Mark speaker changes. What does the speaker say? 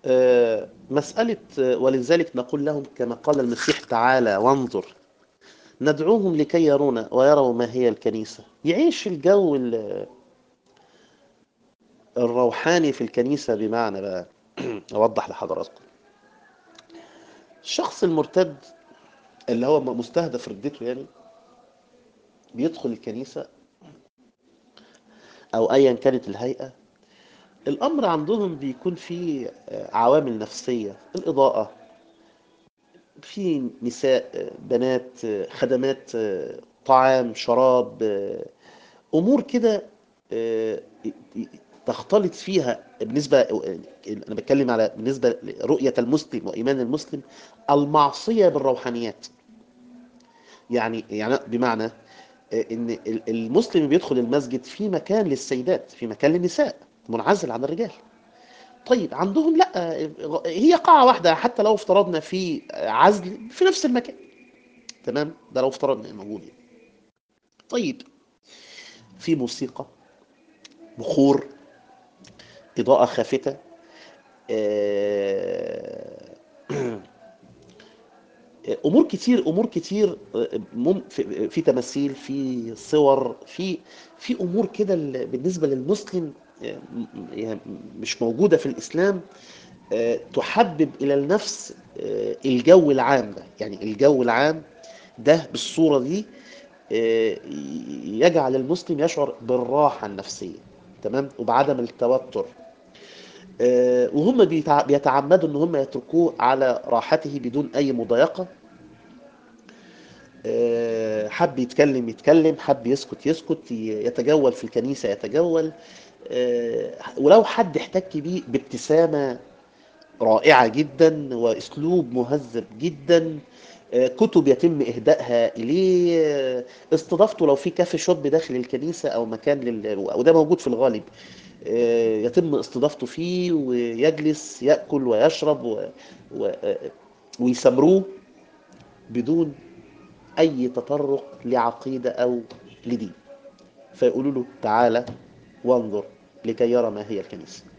Speaker 1: آه، مسألة آه، ولذلك نقول لهم كما قال المسيح تعالى وانظر ندعوهم لكي يرونا ويروا ما هي الكنيسة يعيش الجو ال- الروحاني في الكنيسة بمعنى بقى أوضح لحضراتكم الشخص المرتد اللي هو مستهدف ردته يعني بيدخل الكنيسة أو أيا كانت الهيئة الأمر عندهم بيكون فيه آه، عوامل نفسية الإضاءة في نساء آه، بنات آه، خدمات آه، طعام شراب آه، أمور كده آه، تختلط فيها بالنسبة أنا بتكلم على بالنسبة لرؤية المسلم وإيمان المسلم المعصية بالروحانيات يعني يعني بمعنى آه، ان ال- المسلم بيدخل المسجد في مكان للسيدات في مكان للنساء منعزل عن الرجال طيب عندهم لا آه، هي قاعة واحدة حتى لو افترضنا في عزل في نفس المكان تمام ده لو افترضنا إنه موجود يعني. طيب في موسيقى بخور إضاءة خافتة آه، امور كتير امور كتير مم في, في تماثيل في صور في في امور كده ال- بالنسبه للمسلم آه، م- يعني مش موجوده في الاسلام آه، تحبب الى النفس آه، الجو العام ده يعني الجو العام ده بالصوره دي آه، يجعل المسلم يشعر بالراحه النفسيه تمام وبعدم التوتر آه، وهم بيتع- بيتعمدوا ان هم يتركوه على راحته بدون اي مضايقه آه، حب يتكلم يتكلم حب يسكت يسكت ي- يتجول في الكنيسة يتجول آه، ولو حد احتك بيه بابتسامة رائعة جدا واسلوب مهذب جدا آه، كتب يتم اهدائها اليه آه، استضافته لو في كافي شوب داخل الكنيسة او مكان لل... وده موجود في الغالب آه، يتم استضافته فيه ويجلس يأكل ويشرب و... و... آه، ويسمروه بدون أي تطرق لعقيدة أو لدين فيقولوا له تعالى وانظر لكي يرى ما هي الكنيسة